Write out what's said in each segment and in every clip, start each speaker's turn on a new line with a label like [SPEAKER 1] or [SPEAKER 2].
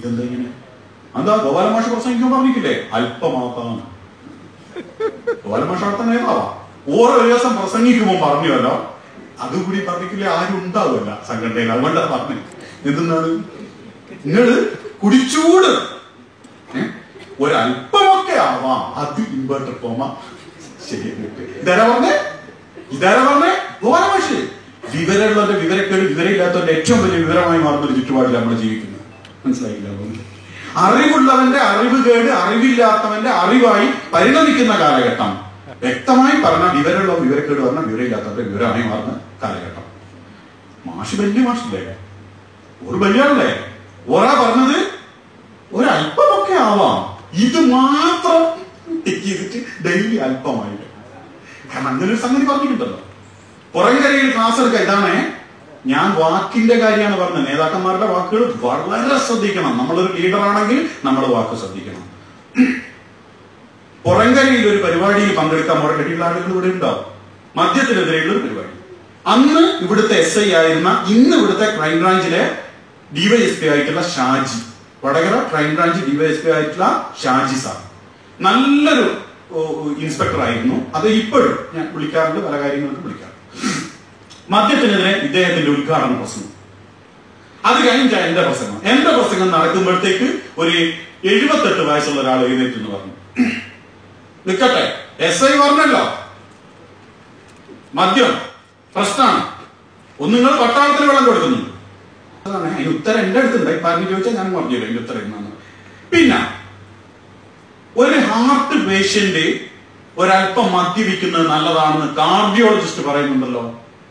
[SPEAKER 1] ഇതെന്താ ഇങ്ങനെ എന്താ ഗോപാലമാഷ പ്രസംഗിക്കാൻ പറഞ്ഞിട്ടില്ലേ അല്പമാത്താണ് ഗോപാലമാഷ അടുത്ത നേതാവാ ഓരോ ദിവസം പ്രസംഗിക്കുമ്പോൾ പറഞ്ഞുവല്ലോ അതുകൂടി പറഞ്ഞിട്ടില്ലേ ആരും ഉണ്ടാവില്ല സംഘടനയിൽ അതുകൊണ്ടാ പറഞ്ഞു എന്തെന്നാണ് നിങ്ങള് കുടിച്ചൂട് ഏ? ഒരല്പമൊക്കെ ആവാം അത് ഇൻവേർട്ടർ പോമ ശരി ഇതാരാ പറഞ്ഞേ ഇതാരാ പറഞ്ഞേ ഗോപാലമാഷ് വിവരമുള്ളവന്റെ വിവരക്കേട് വിവരമില്ലാത്തവന്റെ ഏറ്റവും വലിയ വിവരമായി മാറുന്ന ഒരു ചുറ്റുപാടിൽ നമ്മൾ ജീവിക്കുന്നത് മനസ്സിലായില്ല അതുകൊണ്ട് അറിവുള്ളവന്റെ അറിവ് കേട് അറിവില്ലാത്തവന്റെ അറിവായി പരിണമിക്കുന്ന കാലഘട്ടം വ്യക്തമായി പറഞ്ഞ വിവരമുള്ള വിവരക്കേട് പറഞ്ഞ വിവരമില്ലാത്തവന്റെ വിവരമായി മാറുന്ന കാലഘട്ടം മാഷ് വലിയ മാഷില്ലേ ഒരു വലിയാണല്ലേ ഓരാ പറഞ്ഞത് ഒരല്പമൊക്കെ ആവാം ഇത് മാത്രം ടിക്ക് ചെയ്തിട്ട് ഡെയിലി അല്പമായിട്ട് കാരണം അങ്ങനെ ഒരു സംഗതി പറഞ്ഞിട്ടുണ്ടല്ലോ പുറംകരയിൽ ക്ലാസ് എടുക്കുക ഇതാണ് ഞാൻ വാക്കിന്റെ കാര്യമാണ് പറഞ്ഞത് നേതാക്കന്മാരുടെ വാക്കുകൾ വളരെ ശ്രദ്ധിക്കണം നമ്മളൊരു ലീഡർ ആണെങ്കിൽ നമ്മൾ വാക്ക് ശ്രദ്ധിക്കണം പുറംകരയിൽ ഒരു പരിപാടിയിൽ പങ്കെടുക്കാൻ മുറകെട്ടിയുള്ള ആളുകൾ ഇവിടെ ഉണ്ടാവും മദ്യത്തിനെതിരെയുള്ള ഒരു പരിപാടി അന്ന് ഇവിടുത്തെ എസ് ഐ ആയിരുന്ന ഇന്ന് ഇവിടുത്തെ ക്രൈംബ്രാഞ്ചിലെ ഡിവൈഎസ്പി ആയിട്ടുള്ള ഷാജി വടകര ക്രൈംബ്രാഞ്ച് ഡിവൈഎസ്പി ആയിട്ടുള്ള ഷാജി സാർ നല്ലൊരു ഇൻസ്പെക്ടർ ആയിരുന്നു അത് ഇപ്പോഴും ഞാൻ വിളിക്കാറുണ്ട് പല കാര്യങ്ങൾക്കും വിളിക്കാറുണ്ട് മദ്യത്തിനെതിരെ ഇദ്ദേഹത്തിന്റെ ഉദ്ഘാടന പ്രസംഗം അത് കഴിഞ്ഞ എന്റെ പ്രസംഗം എന്റെ പ്രസംഗം നടക്കുമ്പോഴത്തേക്ക് ഒരു എഴുപത്തെട്ട് വയസ്സുള്ള ഒരാൾ എഴുന്നേറ്റ് എന്ന് പറഞ്ഞു നിൽക്കട്ടെ എസ് ഐ പറഞ്ഞല്ലോ മദ്യം പ്രശ്നമാണ് ഒന്ന് നിങ്ങൾ പട്ടാളത്തിന് വെള്ളം കൊടുക്കുന്നുണ്ട് അതാണ് അതിന് ഉത്തരം എന്റെ അടുത്തുണ്ട് പറഞ്ഞു ചോദിച്ചാൽ ഞാൻ പറഞ്ഞു തരാം അതിന്റെ ഉത്തരം എന്നാണ് പിന്നെ ഒരു ഹാർട്ട് പേഷ്യന്റ് ഒരല്പം മദ്യപിക്കുന്നത് നല്ലതാണെന്ന് കാർഡിയോളജിസ്റ്റ് പറയുന്നുണ്ടല്ലോ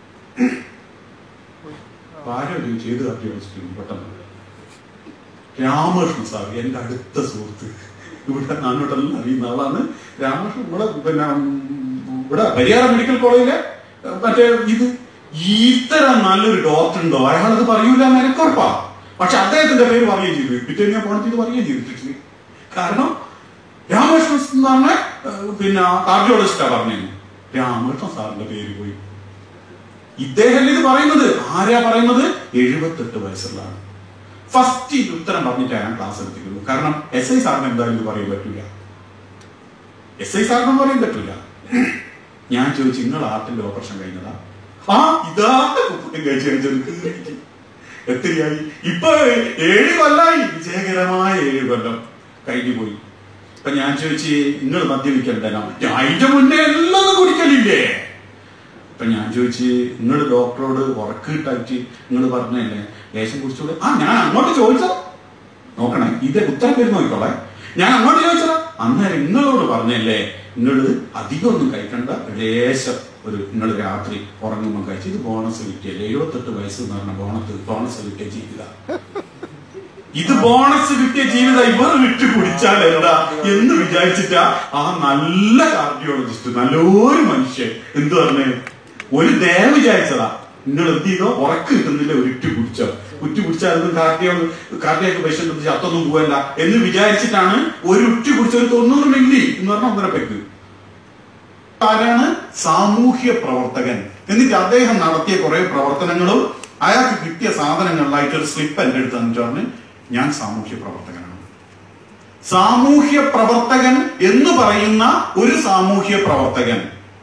[SPEAKER 1] ആരോ ചോദിച്ചു ഏത് കാർഡിയോളജിസ്റ്റ് പെട്ടെന്ന് രാമകൃഷ്ണൻ സാർ എന്റെ അടുത്ത സുഹൃത്ത് ഇവിടെ നാനോട്ടെല്ലാം അറിയുന്ന ആളാണ് രാമകൃഷ്ണൻ ഇവിടെ പിന്നെ ഉം, ഇവിടെ പരിയാരം മെഡിക്കൽ കോളേജിലെ ഏഹ്, മറ്റേ ഇത് ഇത്തരം നല്ലൊരു ഡോക്ടർ ഉണ്ടോ അയാളത് പറയൂല എന്ന് എനിക്കുറപ്പാ പക്ഷെ അദ്ദേഹത്തിന്റെ പേര് പറയുകയും ചെയ്തു പിറ്റേ ഞാൻ ഫോൺ ചെയ്ത് പറയുകയും ചെയ്തിട്ടുണ്ട് കാരണം രാമകൃഷ്ണൻ എന്നാണ് ഏഹ്, പിന്നെ കാർഡിയോളജിസ്റ്റാ പറഞ്ഞത് രാമകൃഷ്ണൻ സാറിന്റെ പേര് പോയി ഇദ്ദേഹം ഇത് പറയുന്നത് ആരാ പറയുന്നത് എഴുപത്തെട്ട് വയസ്സുള്ള ആൾ ഫസ്റ്റ് ഇത് ഉത്തരം പറഞ്ഞിട്ട് ഞാൻ ക്ലാസ് എടുത്തിട്ടുള്ളൂ കാരണം എസ് ഐ സാറിന് എന്തായാലും ഇത് പറയാൻ പറ്റൂല എസ് ഐ സാറിനും പറയാൻ പറ്റൂല ഞാൻ ചോദിച്ചു നിങ്ങൾ ആർട്ടിന്റെ ഓപ്പറേഷൻ കഴിഞ്ഞതാ ആ ഇതാ കുട്ടി കഴിച്ചു കഴിച്ചു എത്രയായി ഇപ്പൊ ഏഴ് കൊല്ലായി വിജയകരമായ ഏഴ് കൊല്ലം കഴിഞ്ഞു പോയി ഇപ്പൊ ഞാൻ ചോദിച്ചു നിങ്ങൾ മദ്യപിക്കണ്ടോ ഞാൻ അതിന്റെ മുന്നേ എല്ലാം കുടിക്കലില്ലേ അപ്പൊ ഞാൻ ചോദിച്ചു നിങ്ങൾ ഡോക്ടറോട് ഉറക്ക് കിട്ടായിട്ട് നിങ്ങൾ പറഞ്ഞല്ലേ ലേശം കുടിച്ചോളൂ ആ ഞാൻ അങ്ങോട്ട് ചോദിച്ചത് നോക്കണേ ഇത് ഉത്തരം പേര് നോക്കിക്കോളെ ഞാൻ അങ്ങോട്ട് ചോദിച്ചതാ അന്നേരം നിങ്ങളോട് പറഞ്ഞല്ലേ നിങ്ങൾ അധികം ഒന്നും കഴിക്കണ്ട ലേശം ഒരു നിങ്ങൾ രാത്രി ഉറങ്ങുമ്പോൾ കഴിച്ച് ഇത് ബോണസ് കിട്ടിയല്ലേ എഴുപത്തെട്ട് വയസ്സ് എന്ന് പറഞ്ഞ ബോണസ് ബോണസ് കിട്ടിയ ജീവിത ഇത് ബോണസ് കിട്ടിയ ജീവിതം ഇവർ വിട്ട് കുടിച്ചാൽ എന്താ എന്ന് വിചാരിച്ചിട്ടാ ആ നല്ല കാർഡിയോളജിസ്റ്റ് നല്ലൊരു മനുഷ്യൻ എന്ത് പറഞ്ഞേ ഒരു ദയ വിചാരിച്ചതാ നിങ്ങൾ എന്ത് ചെയ്തോ ഉറക്ക് കിട്ടുന്നില്ല ഒരു ഇറ്റ് കുടിച്ചോ ഉറ്റ് കുടിച്ചാൽ അതൊന്നും കാർഡിയോ കാർഡിയാക്ക് പേഷ്യന്റ് ചത്തൊന്നും പോവല്ല എന്ന് വിചാരിച്ചിട്ടാണ് ഒരു ഉറ്റ് കുടിച്ച ഒരു തൊണ്ണൂറ് മില്ലി എന്ന് പറഞ്ഞ ഒന്നര പെക്ക് ആരാണ് സാമൂഹ്യ പ്രവർത്തകൻ എന്നിട്ട് അദ്ദേഹം നടത്തിയ കുറെ പ്രവർത്തനങ്ങളും അയാൾക്ക് കിട്ടിയ സാധനങ്ങളിലായിട്ട് ഒരു സ്ലിപ്പ് എന്റെ അടുത്ത് തന്നിട്ട് പറഞ്ഞ് ഞാൻ സാമൂഹ്യ പ്രവർത്തകനാണ് സാമൂഹ്യ പ്രവർത്തകൻ എന്ന് പറയുന്ന ഒരു സാമൂഹ്യ പ്രവർത്തകൻ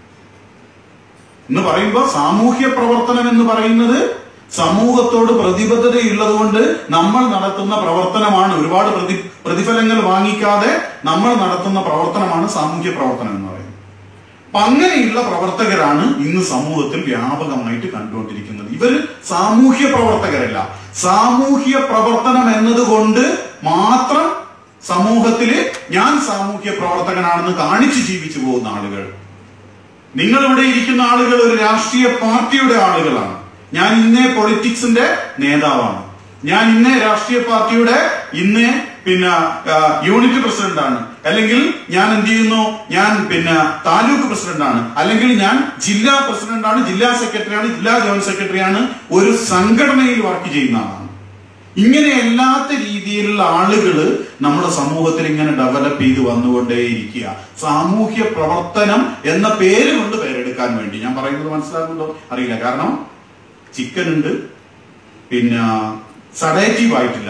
[SPEAKER 1] എന്ന് പറയുമ്പോൾ സാമൂഹ്യ പ്രവർത്തനം എന്ന് പറയുന്നത് സമൂഹത്തോട് പ്രതിബദ്ധതയുള്ളത് കൊണ്ട് നമ്മൾ നടത്തുന്ന പ്രവർത്തനമാണ് ഒരുപാട് പ്രതി പ്രതിഫലങ്ങൾ വാങ്ങിക്കാതെ നമ്മൾ നടത്തുന്ന പ്രവർത്തനമാണ് സാമൂഹ്യ പ്രവർത്തനം എന്ന് പറയുന്നത് അപ്പൊ അങ്ങനെയുള്ള പ്രവർത്തകരാണ് ഇന്ന് സമൂഹത്തിൽ വ്യാപകമായിട്ട് കണ്ടുകൊണ്ടിരിക്കുന്നത് ഇവര് സാമൂഹ്യ പ്രവർത്തകരല്ല സാമൂഹ്യ പ്രവർത്തനം എന്നതുകൊണ്ട് മാത്രം സമൂഹത്തില് ഞാൻ സാമൂഹ്യ പ്രവർത്തകനാണെന്ന് കാണിച്ചു ജീവിച്ചു പോകുന്ന ആളുകൾ നിങ്ങൾ ഇവിടെ ഇരിക്കുന്ന ആളുകൾ ഒരു രാഷ്ട്രീയ പാർട്ടിയുടെ ആളുകളാണ് ഞാൻ ഇന്നേ പൊളിറ്റിക്സിന്റെ നേതാവാണ് ഞാൻ ഇന്നേ രാഷ്ട്രീയ പാർട്ടിയുടെ ഇന്നേ പിന്നെ ആ, യൂണിറ്റ് പ്രസിഡന്റാണ് അല്ലെങ്കിൽ ഞാൻ എന്ത് ചെയ്യുന്നു ഞാൻ പിന്നെ താലൂക്ക് പ്രസിഡന്റാണ് അല്ലെങ്കിൽ ഞാൻ ജില്ലാ പ്രസിഡന്റാണ് ജില്ലാ സെക്രട്ടറിയാണ് ജില്ലാ ജോയിന്റ് സെക്രട്ടറിയാണ് ഒരു സംഘടനയിൽ വർക്ക് ചെയ്യുന്ന ആളാണ് ഇങ്ങനെ അല്ലാത്ത രീതിയിലുള്ള ആളുകൾ നമ്മുടെ സമൂഹത്തിൽ ഇങ്ങനെ ഡെവലപ്പ് ചെയ്ത് വന്നുകൊണ്ടേയിരിക്കുക സാമൂഹ്യ പ്രവർത്തനം എന്ന പേര് കൊണ്ട് പേരെടുക്കാൻ വേണ്ടി ഞാൻ പറയുന്നത് മനസ്സിലാകുന്നുണ്ടോ അറിയില്ല കാരണം ചിക്കൻ ഉണ്ട് പിന്നെ സഡേറ്റീവ് ആയിട്ടില്ല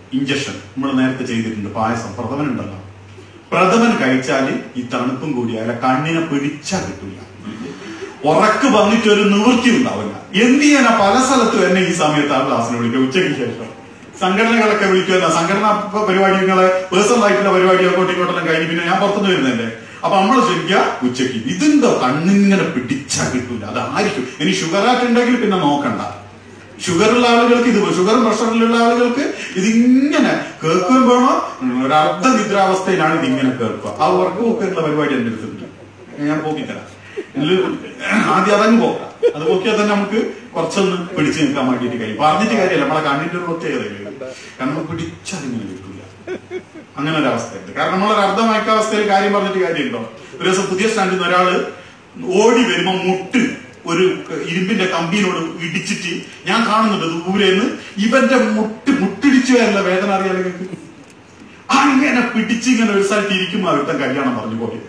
[SPEAKER 1] ഇഞ്ചക്ഷൻ നമ്മൾ നേരത്തെ ചെയ്തിട്ടുണ്ട് പായസം പ്രഥമൻ ഉണ്ടല്ലോ പ്രഥമൻ കഴിച്ചാല് ഈ തണുപ്പും കൂടി അയാളെ കണ്ണിനെ പിടിച്ചാൽ കിട്ടില്ല ഉറക്ക് വന്നിട്ട് ഒരു നിവൃത്തി ഉണ്ടാവില്ല എന്ത് ചെയ്യാനാ പല സ്ഥലത്തും എന്നെ ഈ സമയത്ത് ആ ക്ലാസ്സിന് വിളിക്കുക ഉച്ചയ്ക്ക് ശേഷം സംഘടനകളൊക്കെ വിളിക്കുമല്ല സംഘടനാ പ- പരിപാടികളെ പേഴ്സണൽ ആയിട്ടുള്ള പരിപാടികളൊക്കെ ഒട്ടിക്കോട്ടെല്ലാം കഴിഞ്ഞ് പിന്നെ ഞാൻ പുറത്തുനിന്ന് വരുന്നതല്ലേ അപ്പൊ നമ്മൾ ശരിക്കുക ഉച്ചയ്ക്ക് ഇതെന്തോ കണ്ണിങ്ങനെ പിടിച്ചാ കിട്ടൂല അതായിരിക്കും ഇനി ഷുഗർ ആയിട്ടുണ്ടെങ്കിൽ പിന്നെ നോക്കണ്ട ഷുഗറുള്ള ആളുകൾക്ക് ഇത് ഷുഗറും പ്രഷറിലുള്ള ആളുകൾക്ക് ഇതിങ്ങനെ കേൾക്കുകയും വേണോ ഒരു അർദ്ധ നിദ്രാവസ്ഥയിലാണ് ഇതിങ്ങനെ കേൾക്കുക ആ ഉറക്കം ഒക്കെയുള്ള പരിപാടി എന്റെ അടുത്തുണ്ട് ഞാൻ പോക്കിത്തരാം ഇതില് ആദ്യം അതങ്ങ് പോക്കാം അത് പോക്കിയാൽ തന്നെ നമുക്ക് കുറച്ചൊന്ന് പിടിച്ചു നിൽക്കാൻ വേണ്ടിയിട്ട് കഴിയും പറഞ്ഞിട്ട് കാര്യമല്ല നമ്മളെ കണ്ണിന്റെ ഒരു പ്രത്യേകതയില്ല കാരണം പിടിച്ചതിങ്ങനെ കിട്ടൂല അങ്ങനെ ഒരു അവസ്ഥയുണ്ട് കാരണം നമ്മളൊരു അർദ്ധമയക്ക അവസ്ഥയിൽ കാര്യം പറഞ്ഞിട്ട് കാര്യമുണ്ടോ ഒരു ദിവസം പുതിയ സ്റ്റാൻഡിൽ നിന്ന് ഒരാള് ഓടി വരുമ്പോ മുട്ട് ഒരു ഇരുമ്പിന്റെ കമ്പിയിനോട് ഇടിച്ചിട്ട് ഞാൻ കാണുന്നുണ്ട് ദൂരെന്ന് ഇവന്റെ മുട്ട് മുട്ടിടിച്ചു വരല്ല വേദന അറിയാലോ നിങ്ങൾക്ക് അങ്ങനെ പിടിച്ച് ഇങ്ങനെ ഒരു സ്ഥലത്ത് ഇരിക്കുമ്പോ അവിടുത്തെ കല്യാണം പറഞ്ഞു പോയി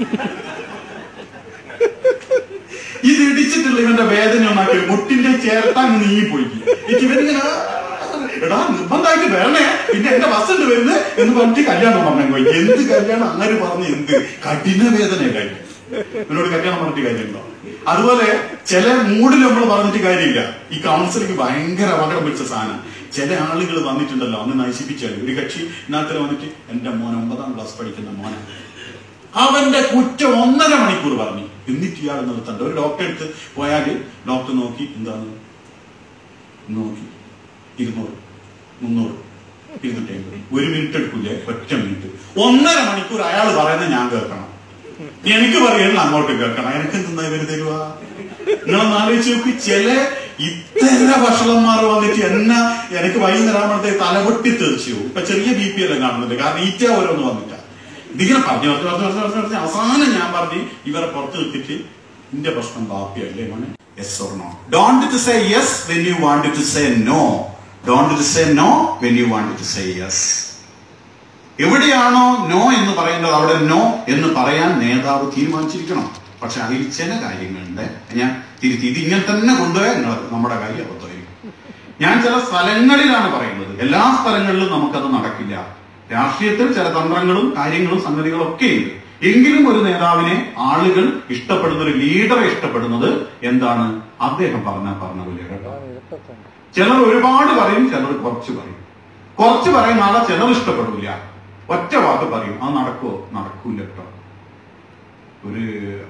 [SPEAKER 1] ഇത് ഇടിച്ചിട്ടുള്ള ഇവന്റെ വേദന ഒന്നാക്കി മുട്ടിന്റെ ചേർത്താൻ നീങ്ങിപ്പോയി എനിക്ക് ഇവനിങ്ങനെ എടാ നിർബന്ധമായിട്ട് വരണേ പിന്നെ എന്റെ ബസ് ഉണ്ട് വരുന്നത് എന്ന് പറഞ്ഞിട്ട് കല്യാണം പറഞ്ഞു പോയി എന്ത് കല്യാണം അങ്ങനെ പറഞ്ഞ് എന്ത് കഠിന വേദന കഴിഞ്ഞു എന്നോട് കല്യാണം പറഞ്ഞിട്ട് കാര്യമുണ്ടോ അതുപോലെ ചില മൂഡിൽ നമ്മൾ പറഞ്ഞിട്ട് കാര്യമില്ല ഈ കൗൺസിലിംഗ് ഭയങ്കര അപകടം പിടിച്ച സാധനം ചില ആളുകൾ വന്നിട്ടുണ്ടല്ലോ അന്ന് നശിപ്പിച്ചാൽ ഒരു കക്ഷി ഇന്നത്തെ വന്നിട്ട് എന്റെ മോൻ ഒമ്പതാം ക്ലാസ് പഠിക്കുന്ന മോനാണ് അവന്റെ കുറ്റം ഒന്നര മണിക്കൂർ പറഞ്ഞു എന്നിട്ട് ഇയാൾ നിർത്തണ്ട ഒരു ഡോക്ടറെ അടുത്ത് പോയാല് ഡോക്ടർ നോക്കി എന്താണ് നോക്കി ഇരുന്നൂറ് മുന്നൂറ് ഇരുന്നൂറ്റി അമ്പത് ഒരു മിനിറ്റ് എടുക്കില്ലേ ഒറ്റ മിനിറ്റ് ഒന്നര മണിക്കൂർ അയാൾ പറയുന്നത് ഞാൻ കേൾക്കണം എനിക്ക് പറയുന്നത് അങ്ങോട്ട് കേൾക്കണം എനിക്ക് എന്തെന്നാ ഇവര് തരുവാ നിങ്ങളൊന്ന് ആലോചിച്ച് നോക്കി ചില ഇത്തര ഭക്ഷണന്മാർ വന്നിട്ട് എന്നാ എനിക്ക് വൈകുന്നേരം ആകുമ്പോഴത്തേക്ക് തലപൊട്ടി തെറിച്ചു പോകും ഇപ്പൊ ചെറിയ ബി പി എല്ലാം കാണുന്നുണ്ട് കാരണം ഈറ്റ ഓരോന്ന് വന്നിട്ടാ ഇതിങ്ങനെ പറഞ്ഞു പറഞ്ഞു പറഞ്ഞു പറഞ്ഞു പറഞ്ഞു പറഞ്ഞു അവസാനം ഞാൻ പറഞ്ഞു ഇവരെ പുറത്ത് നിർത്തിട്ട് നിന്റെ പ്രശ്നം ബാപ്പിയല്ലേ മോനെ yes or no don't to say yes when you want to say no don't to say no when you want to say yes എവിടെയാണോ നോ എന്ന് പറയേണ്ടത് അവിടെ നോ എന്ന് പറയാൻ നേതാവ് തീരുമാനിച്ചിരിക്കണം പക്ഷെ അതിൽ ചില കാര്യങ്ങളുണ്ട് ഞാൻ തിരുത്തി ഇത് ഇങ്ങനെ തന്നെ കൊണ്ടുപോയാൽ നിങ്ങൾ നമ്മുടെ കാര്യം അബദ്ധമായിരിക്കും ഞാൻ ചില സ്ഥലങ്ങളിലാണ് പറയുന്നത് എല്ലാ സ്ഥലങ്ങളിലും നമുക്കത് നടക്കില്ല രാഷ്ട്രീയത്തിൽ ചില തന്ത്രങ്ങളും കാര്യങ്ങളും സംഗതികളും ഒക്കെ ഉണ്ട് എങ്കിലും ഒരു നേതാവിനെ ആളുകൾ ഇഷ്ടപ്പെടുന്ന ഒരു ലീഡറെ ഇഷ്ടപ്പെടുന്നത് എന്താണ് അദ്ദേഹം പറഞ്ഞ പറഞ്ഞ പോലെ കേട്ടോ ചിലർ ഒരുപാട് പറയും ചിലർ കുറച്ച് പറയും കുറച്ച് പറയുന്ന ആളെ ചിലർ ഇഷ്ടപ്പെടില്ല ഒറ്റ വാക്ക് പറയും അത് നടക്കുവോ നടക്കൂല കേട്ടോ ഒരു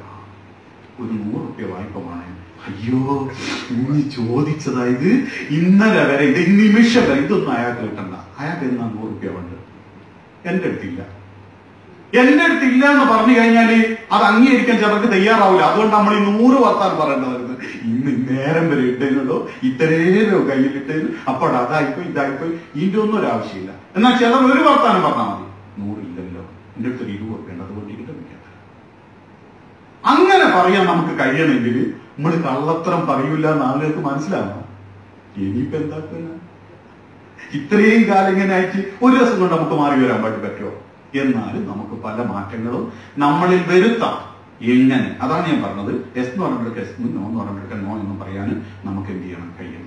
[SPEAKER 1] ഒരു നൂറ് റുപ്യ വായ്പ വേണേ അയ്യോ ഇനി ചോദിച്ചതായത് ഇന്നലെ വരെ ഇത് നിമിഷം വരെ ഇതൊന്നും അയാൾക്ക് കിട്ടണ്ട അയാൾക്ക് എന്നാ നൂറ് റുപ്യ വേണ്ട എന്റെ അടുത്തില്ല എന്റെ അടുത്തില്ല എന്ന് പറഞ്ഞു കഴിഞ്ഞാല് അത് അംഗീകരിക്കാൻ ചിലർക്ക് തയ്യാറാവില്ല അതുകൊണ്ട് നമ്മൾ ഈ നൂറ് വർത്താൻ പറയേണ്ടത് ഇന്ന് നേരം വരെ ഇട്ടതിനുള്ളൂ ഇത്രയോ കയ്യിലിട്ടതിന് അപ്പോൾ അതായിപ്പോയി ഇതായിപ്പോയി ഇതിന്റെ ഒന്നും ഒരു ആവശ്യമില്ല എന്നാൽ ചിലർ ഒരു വർത്താനം പറഞ്ഞാൽ മതി നൂറില്ലല്ലോ എന്റെ അടുത്ത് ഒരു ഇരുപത് ഉറുപ്പ്യ ഉണ്ട് അതുകൊണ്ട് എനിക്ക് തന്നില്ല അങ്ങനെ പറയാൻ നമുക്ക് കഴിയണമെങ്കിൽ നമ്മൾ കള്ളത്തരം പറയൂല എന്ന് ആളുകൾക്ക് മനസ്സിലാവണം ഇനിയിപ്പോ എന്താക്കുന്ന ഇത്രയും കാലം ഇങ്ങനെ ആയിട്ട് ഒരു ദിവസം കൊണ്ട് നമുക്ക് മാറി വരാൻ വേണ്ടി പറ്റുമോ എന്നാലും നമുക്ക് പല മാറ്റങ്ങളും നമ്മളിൽ വരുത്താം എങ്ങനെ അതാണ് ഞാൻ പറഞ്ഞത് എസ് എന്ന് പറയുമ്പോഴേക്ക് എസ് നോ എന്ന് പറയുമ്പോഴേക്ക് നോ എന്ന് പറയാൻ നമുക്ക് എന്ത് ചെയ്യണം കഴിയണം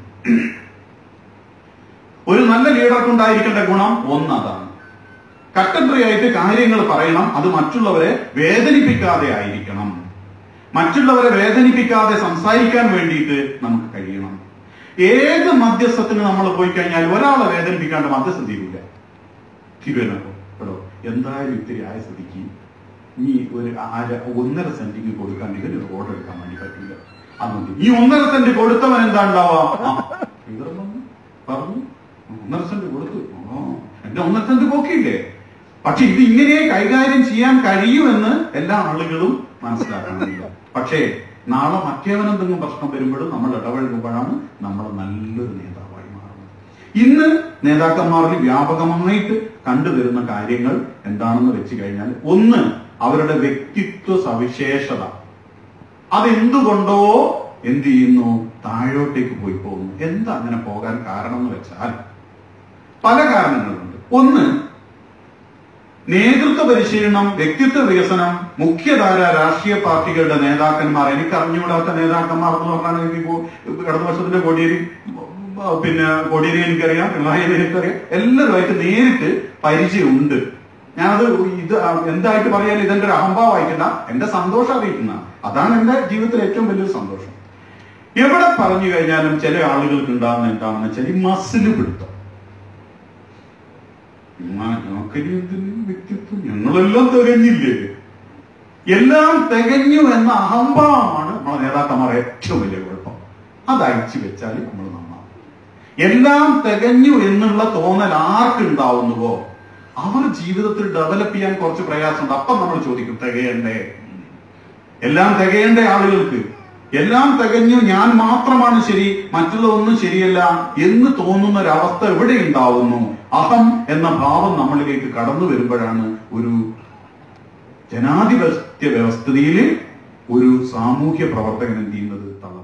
[SPEAKER 1] ഒരു നല്ല ലീഡർക്കുണ്ടായിരിക്കേണ്ട ഗുണം ഒന്ന് അതാണ് കട്ടൻട്രി ആയിട്ട് കാര്യങ്ങൾ പറയണം അത് മറ്റുള്ളവരെ വേദനിപ്പിക്കാതെ ആയിരിക്കണം മറ്റുള്ളവരെ വേദനിപ്പിക്കാതെ സംസാരിക്കാൻ വേണ്ടിയിട്ട് നമുക്ക് കഴിയണം ഏത് മധ്യസ്ഥത്തിന് നമ്മൾ പോയി കഴിഞ്ഞാൽ ഒരാളെ വേദനിപ്പിക്കാണ്ട് മധ്യസ്ഥം തീരൂല തീരുവല്ലോ കേട്ടോ എന്തായാലും ഇത്തിരി ആയ സ്ഥിതിക്ക് നീ ഒരു അര ഒന്നര സെന്റിന് കൊടുക്കാണ്ടെങ്കിൽ ഒരു ഓർഡർ എടുക്കാൻ വേണ്ടി പറ്റില്ല അത് മതി ഈ ഒന്നര സെന്റ് കൊടുത്തവൻ എന്താ ഉണ്ടാവുക ആ, ഇവർ വന്നു, പറഞ്ഞു ഒന്നര സെന്റ് കൊടുത്തു ഓ എന്റെ ഒന്നര സെന്റ് പോക്കിയില്ലേ പക്ഷെ ഇത് ഇങ്ങനെ കൈകാര്യം ചെയ്യാൻ കഴിയുമെന്ന് എല്ലാ ആളുകളും മനസ്സിലാക്കണമെന്നില്ല പക്ഷേ നാളെ മറ്റേവനെന്തെങ്കിലും പ്രശ്നം വരുമ്പോഴും നമ്മൾ ഇടപഴകുമ്പോഴാണ് നമ്മൾ നല്ലൊരു നേതാവായി മാറുന്നത് ഇന്ന് നേതാക്കന്മാരിൽ വ്യാപകമായിട്ട് കണ്ടുവരുന്ന കാര്യങ്ങൾ എന്താണെന്ന് വെച്ച് കഴിഞ്ഞാൽ ഒന്ന് അവരുടെ വ്യക്തിത്വ സവിശേഷത അതെന്തുകൊണ്ടോ എന്ത് ചെയ്യുന്നു താഴോട്ടേക്ക് പോയി പോകുന്നു എന്താ അങ്ങനെ പോകാൻ കാരണം എന്ന് വെച്ചാൽ പല കാരണങ്ങളുണ്ട് ഒന്ന് നേതൃത്വ പരിശീലനം വ്യക്തിത്വ വികസനം മുഖ്യധാര രാഷ്ട്രീയ പാർട്ടികളുടെ നേതാക്കന്മാർ എനിക്ക് അറിഞ്ഞുകൂടാത്ത നേതാക്കന്മാർ എന്ന് പറഞ്ഞാൽ എനിക്ക് ഇപ്പോ ഇടതുപക്ഷത്തിന്റെ കോടിയേരി ആ, പിന്നെ കൊടിയനെ എനിക്കറിയാം പിണറായിനെ എനിക്കറിയാം എല്ലാവരുമായിട്ട് നേരിട്ട് പരിചയമുണ്ട് ഞാനത് ഇത് ആ, എന്തായിട്ട് പറയാൻ ഇതെന്റെ ഒരു അഹംഭാവമായിട്ടില്ല എന്റെ സന്തോഷം അറിയിക്കുന്ന അതാണ് എന്റെ ജീവിതത്തിലെ ഏറ്റവും വലിയൊരു സന്തോഷം എവിടെ പറഞ്ഞു കഴിഞ്ഞാലും ചില ആളുകൾക്ക് ഉണ്ടാകുന്ന എന്താണെന്ന് വെച്ചാൽ ഈ മസിൽ പിടുത്തം ഉമ്മാ- ഞങ്ങൾക്കിനി എന്തിന് വ്യക്തിത്വം ഞങ്ങളെല്ലാം തികഞ്ഞില്ലേ എല്ലാം തികഞ്ഞു എന്ന അഹംഭാവമാണ് നമ്മളെ നേതാക്കന്മാരെ ഏറ്റവും വലിയ കുഴപ്പം അത് അയച്ചു വെച്ചാൽ നമ്മൾ നന്നാവും എല്ലാം തികഞ്ഞു എന്നുള്ള തോന്നൽ ആർക്കുണ്ടാവുന്നുവോ അവർ ജീവിതത്തിൽ ഡെവലപ്പ് ചെയ്യാൻ കുറച്ച് പ്രയാസമുണ്ട് അപ്പം നമ്മൾ ചോദിക്കും തികയണ്ടേ എല്ലാം തികയേണ്ട ആളുകൾക്ക് എല്ലാം തികഞ്ഞു ഞാൻ മാത്രമാണ് ശരി മറ്റുള്ളതൊന്നും ശരിയല്ല എന്ന് തോന്നുന്ന ഒരവസ്ഥ എവിടെ ഉണ്ടാവുന്നു അഹം എന്ന ഭാവം നമ്മളിലേക്ക് കടന്നു വരുമ്പോഴാണ് ഒരു ജനാധിപത്യ വ്യവസ്ഥിതിയിൽ ഒരു സാമൂഹ്യ പ്രവർത്തകൻ എന്ത് ചെയ്യുന്നത് തളർന്നു